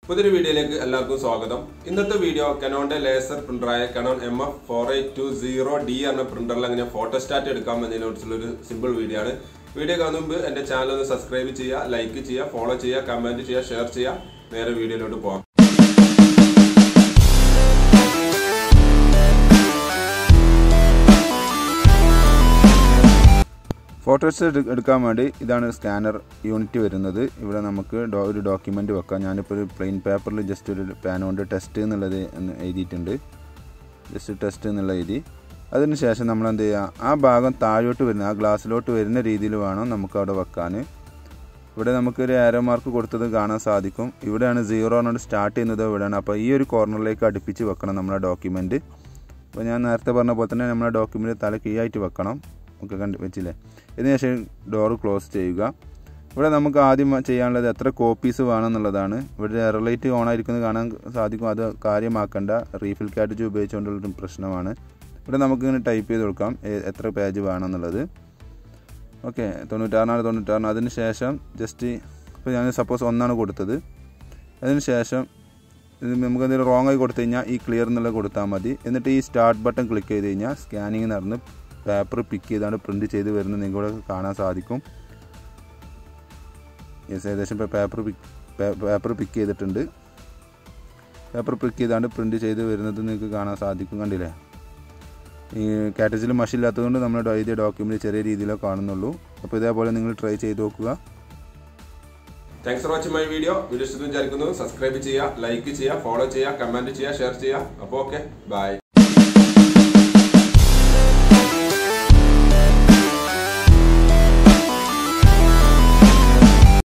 പുതിയൊരു വീഡിയോയിലേക്ക് എല്ലാവർക്കും സ്വാഗതം ഇന്നത്തെ വീഡിയോ കനോന്റെ ലേസർ പ്രിന്ററായ Canon M F four eight two zero D എന്ന പ്രിന്ററിൽ എങ്ങനെ ഫോട്ടോസ്റ്റാറ്റ് എടുക്കാം എന്നതിനെക്കുറിച്ചുള്ള ഒരു സിമ്പിൾ വീഡിയോ ആണ് വീഡിയോ കാണുന്ന മുമ്പ് എന്റെ ചാനൽ ഒന്ന് സബ്സ്ക്രൈബ് ചെയ്യുക ലൈക്ക് ചെയ്യുക ഫോളോ ചെയ്യുക കമന്റ് ചെയ്യുക ഷെയർ ചെയ്യുക നേരെ വീഡിയോയിലോട്ട് പോകാം ഫോട്ടോസ് എടു- എടുക്കാൻ വേണ്ടി ഇതാണ് സ്കാനർ യൂണിറ്റ് വരുന്നത് ഇവിടെ നമുക്ക് ഡോ- ഒരു ഡോക്യുമെൻ്റ് വെക്കാം ഞാനിപ്പോൾ ഒരു പ്ലെയിൻ പേപ്പറിൽ ജസ്റ്റ് ഒരു പാൻ കൊണ്ട് ടെസ്റ്റ് എന്നുള്ളത് എന്ന് എഴുതിയിട്ടുണ്ട് ജസ്റ്റ് ടെസ്റ്റ് എന്നുള്ള എഴുതി അതിന് ശേഷം നമ്മൾ എന്ത് ചെയ്യുക ആ ഭാഗം താഴോട്ട് വരുന്ന ആ ഗ്ലാസ്സിലോട്ട് വരുന്ന രീതിയിൽ വേണം നമുക്ക് അവിടെ വെക്കാൻ ഇവിടെ നമുക്ക് ഒരു ആരോ മാർക്ക് കൊടുത്തത് കാണാൻ സാധിക്കും ഇവിടെയാണ് സീറോ എന്നോട് സ്റ്റാർട്ട് ചെയ്യുന്നത് ഇവിടെയാണ് അപ്പോൾ ഈ ഒരു കോർണറിലേക്ക് അടുപ്പിച്ച് വെക്കണം നമ്മുടെ ഡോക്യുമെൻറ്റ് അപ്പോൾ ഞാൻ നേരത്തെ പറഞ്ഞ പോലെ തന്നെ നമ്മുടെ ഡോക്യുമെൻറ്റ് തല കീഴായിട്ട് വെക്കണം ഒക്കെ കണ്ട് വെച്ചില്ലേ ഇതിന് ശേഷം ഡോറ് ക്ലോസ് ചെയ്യുക ഇവിടെ നമുക്ക് ആദ്യം ചെയ്യാനുള്ളത് എത്ര കോപ്പീസ് വേണമെന്നുള്ളതാണ് ഇവിടെ എറലൈറ്റ് ഓൺ ആയിരിക്കുന്നത് കാണാൻ സാധിക്കും അത് കാര്യമാക്കേണ്ട റീഫിൽ കാറ്റേജ് ഉപയോഗിച്ചുകൊണ്ടുള്ളൊരു പ്രശ്നമാണ് ഇവിടെ നമുക്കിങ്ങനെ ടൈപ്പ് ചെയ്ത് കൊടുക്കാം എ- എത്ര പേജ് വേണമെന്നുള്ളത് ഓക്കെ തൊണ്ണൂറ്റാറിനാണ് തൊണ്ണൂറ്റാറിന് അതിന് ശേഷം ജസ്റ്റ് ഇപ്പോൾ ഞാൻ സപ്പോസ് ഒന്നാണ് കൊടുത്തത് അതിന് ശേഷം ഇത് നമുക്ക് എന്തെങ്കിലും റോങ് ആയി കൊടുത്തു കഴിഞ്ഞാൽ ഈ ക്ലിയർ എന്നുള്ളത് കൊടുത്താൽ മതി എന്നിട്ട് ഈ സ്റ്റാർട്ട് ബട്ടൺ ക്ലിക്ക് ചെയ്ത് കഴിഞ്ഞാൽ സ്കാനിങ് നടന്ന് പേപ്പർ പിക്ക് ചെയ്താണ് പ്രിൻറ്റ് ചെയ്ത് വരുന്നത് നിങ്ങൾക്ക് കാണാൻ സാധിക്കും യെസ് ഏകദേശം ഇപ്പോൾ പേപ്പർ പിക്ക് പേപ്പർ പിക്ക് ചെയ്തിട്ടുണ്ട് പേപ്പർ പിക്ക് ചെയ്താണ്ട് പ്രിൻറ്റ് ചെയ്ത് വരുന്നത് നിങ്ങൾക്ക് കാണാൻ സാധിക്കും കണ്ടില്ലേ ഈ കാറ്റേജിൽ മഷി ഇല്ലാത്തതുകൊണ്ട് നമ്മൾ എഴുതിയ ഡോക്യുമെൻറ്റ് ചെറിയ രീതിയിലേ കാണുന്നുള്ളൂ അപ്പോൾ ഇതേപോലെ നിങ്ങൾ ട്രൈ ചെയ്ത് നോക്കുക thanks for watching my video video ഇഷ്ടമെന്ന് വിചാരിക്കുന്നു സബ്സ്ക്രൈബ് ചെയ്യുക ലൈക്ക് ചെയ്യുക ഫോളോ ചെയ്യുക കമന്റ് ചെയ്യുക ഷെയർ ചെയ്യുക അപ്പോൾ ഓക്കെ ബൈ